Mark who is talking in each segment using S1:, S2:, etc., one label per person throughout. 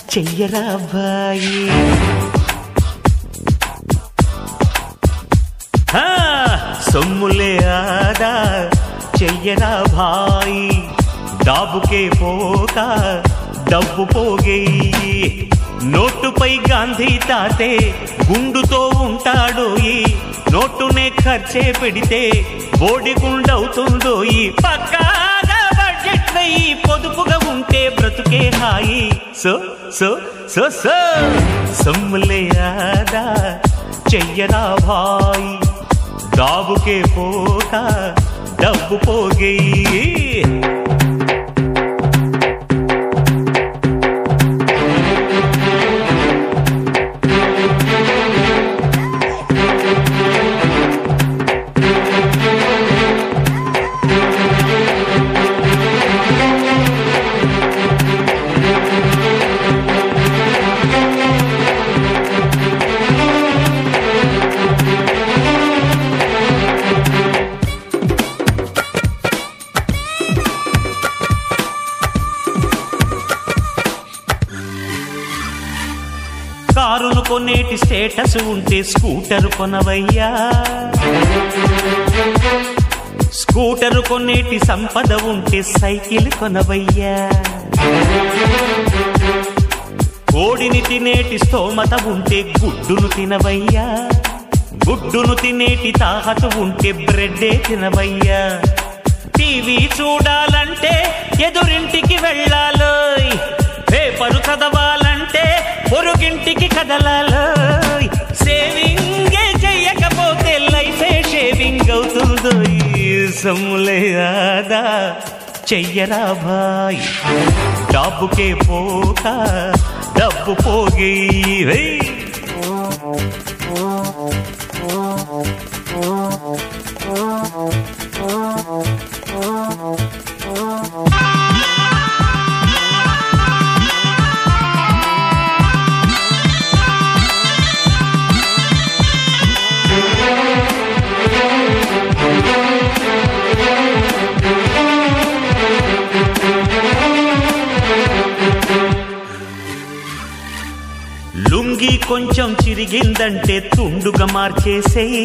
S1: చెయ్యరా అబ్బాయి హా, సొమ్ములే ఆదా చెయ్యరా భాయి డాబుకే పోక డబ్బు పోగేయి నోటుపై గాంధీ తాతే గుండుతో ఉంటాడు ఈ నోటునే ఖర్చే పెడితే బోడి గుండవుతుందో ఈ పక్కాగా బడ్జెట్ వెయ్యి పొదుపుగా ఉంటే బ్రతుకే హాయి సో సో సో సో సొమ్ములే ఆదా చెయ్యరా భాయి డాబుకే పోక డబ్బు పోగేయి కారును కొనేటి స్టేటస్ ఉంటే స్కూటర్ కొనవయ్యా స్కూటర్ కొనేటి సంపద ఉంటే సైకిల్ కొనవయ్యా కోడిని తినేటి స్తోమత ఉంటే గుడ్డును తినవయ్యా గుడ్డును తినేటి తాహత ఉంటే బ్రెడ్డే తినవయ్యా టీవీ చూడాలంటే ఎదురింటికి వెళ్ళాలోయ్ పేపరు చదవాలంటే పొరుగింటికి కదలాలోయ్ సేవింగ్ చెయ్యకపోతే లైఫే షేవింగ్ అవుతుందో ఈ సమ్ములే ఆదా చెయ్యరా భాయ్ డబ్బుకే పోక డబ్బు పోగి లుంగి కొంచెం చిరిగిందంటే తుండుగా మార్చేసేయి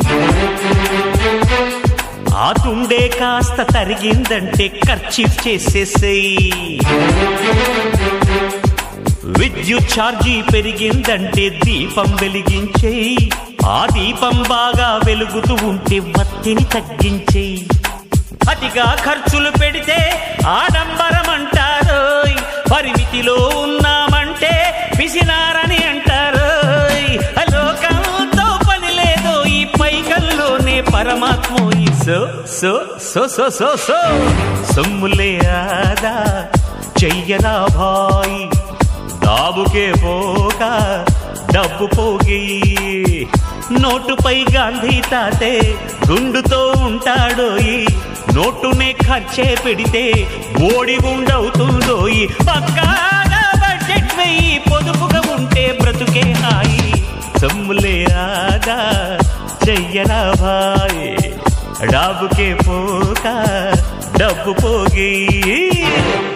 S1: ఆ తుండే కాస్త తరిగిందంటే ఖర్చు చేసేసేయి విద్యుత్ ఛార్జీ పెరిగిందంటే దీపం వెలిగించేయి ఆ దీపం బాగా వెలుగుతూ ఉంటే వత్తిని తగ్గించేయి అతిగా ఖర్చులు పెడితే ఆడంబరం అంటారోయ్ పరిమితిలో ఉన్నామంటే పిసినారని అంటారోయ్ లోకంతో పని లేదు ఈ పైకల్లోనే పరమాత్మ ఈ సో సో సో సో సో సో సొమ్ములే ఆదా చెయ్యరా భాయ్ దాబుకే పోక డబ్బు పోగి నోటుపై గాంధీ తాతే గుండుతో ఉంటాడో ఈ నోటునే ఖర్చే పెడితే ఓడి గుండవుతుందో ఈ పక్కాగా బడ్జెట్ వెయ్యి పొదుపుగా ఉంటే బ్రతుకే హాయి సమ్ములే ఆదా చెయ్యరా భాయ్ డబ్బుకే పోక డబ్బు పోగి